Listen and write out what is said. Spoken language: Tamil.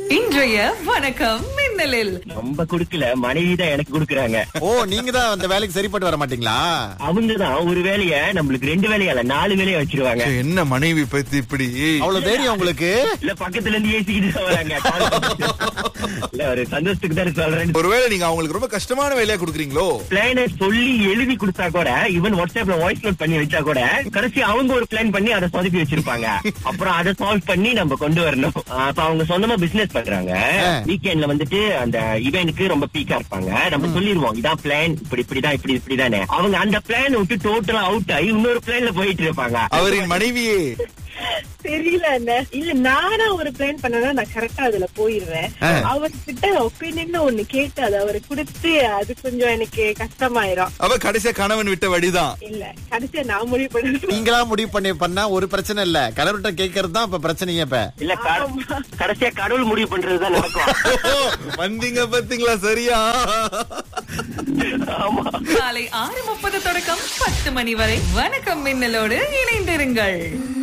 இன்றைய வணக்கம் மின்னலில் ரொம்ப குடுக்கல மனைவி தான் எனக்கு குடுக்குறாங்க ஓ நீங்க தான் அந்த வேலைக்கு சரிப்பட்டு வர மாட்டீங்களா அவங்க தான் ஒரு வேலைய நம்மளுக்கு ரெண்டு வேலையா இல்ல நாலு வேலையா வச்சிருவாங்க சே, என்ன மனைவி பத்தி இப்படி அவ்வளவு தைரியம் உங்களுக்கு இல்ல பக்கத்துல இருந்து ஏசிக்கிட்டு தான் வராங்க இல்ல ஒரு சந்தோஷத்துக்கு தான் சொல்றேன் ஒருவேளை நீங்க அவங்களுக்கு ரொம்ப கஷ்டமான வேலையா கொடுக்குறீங்களோ பிளான சொல்லி எழுதி கொடுத்தா கூட ஈவன் வாட்ஸ்அப்ல வாய்ஸ் நோட் பண்ணி வச்சா கூட கடைசி அவங்க ஒரு பிளான் பண்ணி அதை சொதப்பி வச்சிருப்பாங்க அப்புறம் அதை சால்வ் பண்ணி நம்ம கொண்டு வரணும் ஆஹ் அப்ப அவங்க சொந்தமா பிசினஸ் பண்றாங்க ஆ. வீக்கெண்ட்ல வந்துட்டு அந்த இவனுக்கு ரொம்ப பீக்கா இருப்பாங்க நம்ம சொல்லிருவோம் இதான் பிளான் இப்படி இப்படிதான் இப்படி இப்படிதானே அவங்க அந்த பிளான் விட்டு டோட்டலா அவுட் ஆகி இன்னொரு பிளான்ல போயிட்டு இருப்பாங்க அவரின் மனைவியே தெரியல அண்ணே இல்ல நானா ஒரு பிளான் பண்ணனா நான் கரெக்டா அதுல போயிடுறேன் ஆ. அவர்கிட்ட ஒப்பீனியன் ஒண்ணு கேட்டு அதை அவரு கொடுத்து அது கொஞ்சம் எனக்கு கஷ்டமாயிரும் அவ கடைசியா கணவன் விட்ட வழிதான் இல்ல கடைசியா நான் முடிவு பண்ணது நீங்களா முடிவு பண்ணி பண்ணா ஒரு பிரச்சனை இல்ல கலர்கிட்ட கேட்கறது தான் இப்ப பிரச்சனையே இப்ப இல்ல க- கடைசியா கடவுள் முடிவு பண்றதுதான் நடக்கும் வந்தீங்க பாத்தீங்களா சரியா ஆமா காலை ஆறு முப்பது தொடக்கம் பத்து மணி வரை வணக்கம் மின்னலோடு இணைந்திருங்கள்